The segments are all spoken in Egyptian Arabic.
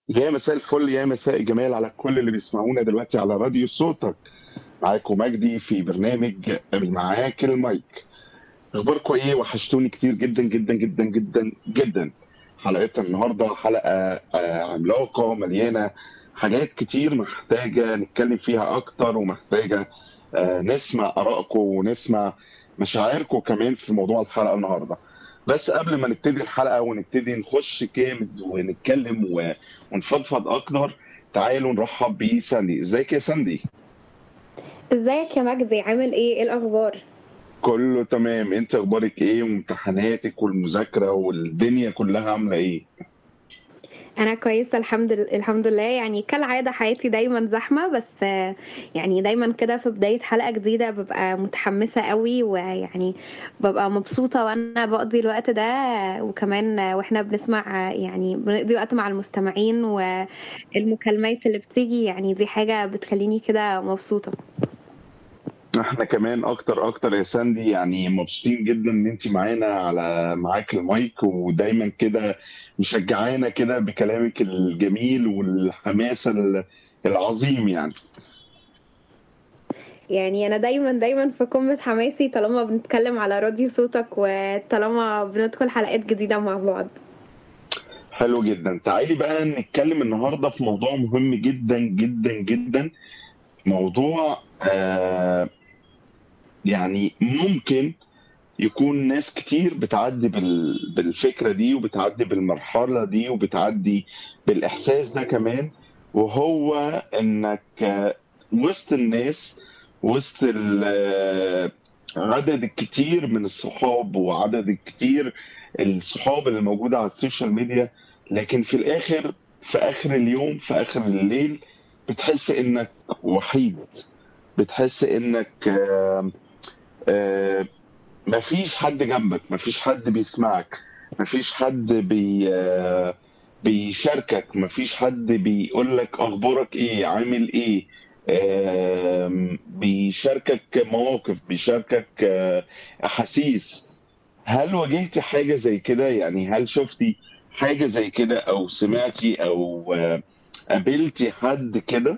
يا مساء الفل يا مساء الجمال على كل اللي بيسمعونا دلوقتي على راديو صوتك معاكم مجدي في برنامج معاك المايك اخباركم ايه وحشتوني كتير جدا جدا جدا جدا جدا حلقتنا النهارده حلقه آه، عملاقه مليانه حاجات كتير محتاجه نتكلم فيها اكتر ومحتاجه آه، نسمع ارائكم ونسمع مشاعركم كمان في موضوع الحلقه النهارده بس قبل ما نبتدي الحلقه ونبتدي نخش جامد ونتكلم و- ونفضفض اكتر تعالوا نرحب بساندي ازيك يا ساندي ازيك يا مجدي عامل ايه ايه الاخبار كله تمام انت اخبارك ايه وامتحاناتك والمذاكره والدنيا كلها عامله ايه انا كويسه الحمد لله الحمد لله يعني كالعاده حياتي دايما زحمه بس آه، يعني دايما كده في بدايه حلقه جديده ببقى متحمسه قوي ويعني ببقى مبسوطه وانا بقضي الوقت ده وكمان آه، واحنا بنسمع آه، يعني بنقضي وقت مع المستمعين والمكالمات اللي بتيجي يعني دي حاجه بتخليني كده مبسوطه احنا كمان اكتر اكتر يا ساندي يعني مبسوطين جدا ان انت معانا على معاك المايك ودايما كده مشجعانا كده بكلامك الجميل والحماس ال- العظيم يعني يعني انا دايما دايما في قمه حماسي طالما بنتكلم على راديو صوتك وطالما بندخل حلقات جديده مع بعض حلو جدا تعالي بقى نتكلم النهارده في موضوع مهم جدا جدا جدا موضوع آه يعني ممكن يكون ناس كتير بتعدي بال- بالفكرة دي وبتعدي بالمرحلة دي وبتعدي بالإحساس ده كمان وهو إنك آه، وسط الناس وسط ال- آه، عدد الكتير من الصحاب وعدد الكتير الصحاب اللي موجودة على السوشيال ميديا لكن في الآخر في آخر اليوم في آخر الليل بتحس إنك وحيد بتحس إنك آه، آه، مفيش حد جنبك مفيش حد بيسمعك مفيش حد بي آه، بيشاركك مفيش حد بيقول لك اخبارك ايه عامل ايه آم، بيشاركك مواقف بيشاركك آه، احاسيس هل واجهتي حاجة زي كده يعني هل شفتي حاجة زي كده او سمعتي او آه، قابلتي حد كده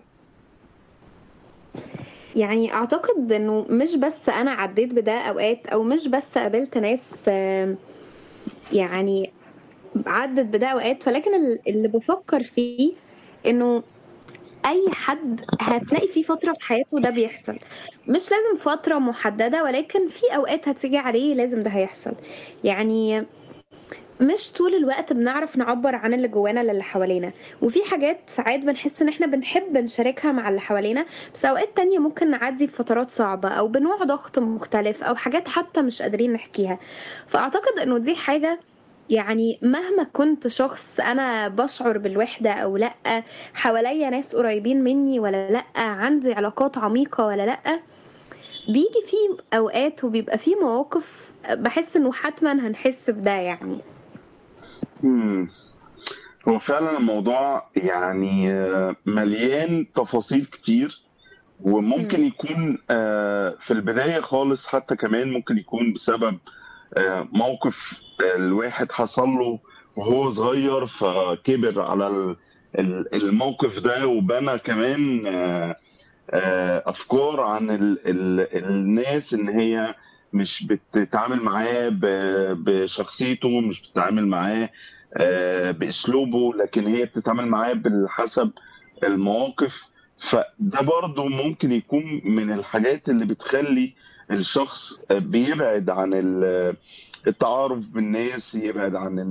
يعني اعتقد انه مش بس انا عديت بده اوقات او مش بس قابلت ناس آم، يعني عدت بده اوقات ولكن ال- اللي بفكر فيه انه اي حد هتلاقي فيه فتره في حياته ده بيحصل مش لازم فتره محدده ولكن في اوقات هتيجي عليه لازم ده هيحصل يعني مش طول الوقت بنعرف نعبر عن اللي جوانا للي حوالينا وفي حاجات ساعات بنحس ان احنا بنحب نشاركها مع اللي حوالينا بس اوقات تانية ممكن نعدي بفترات صعبة او بنوع ضغط مختلف او حاجات حتى مش قادرين نحكيها فاعتقد انه دي حاجة يعني مهما كنت شخص انا بشعر بالوحدة او لا حواليا ناس قريبين مني ولا لا عندي علاقات عميقة ولا لا بيجي في اوقات وبيبقى في مواقف بحس انه حتما هنحس بده يعني مم. هو فعلا الموضوع يعني آه، مليان تفاصيل كتير وممكن مم. يكون آه، في البداية خالص حتى كمان ممكن يكون بسبب آه، موقف الواحد حصل له وهو صغير فكبر على ال- ال- الموقف ده وبنى كمان آه، آه، أفكار عن ال- ال- الناس إن هي مش بتتعامل معاه ب- بشخصيته مش بتتعامل معاه آه، بأسلوبه لكن هي بتتعامل معاه بالحسب المواقف فده برضو ممكن يكون من الحاجات اللي بتخلي الشخص بيبعد عن ال- التعارف بالناس يبعد عن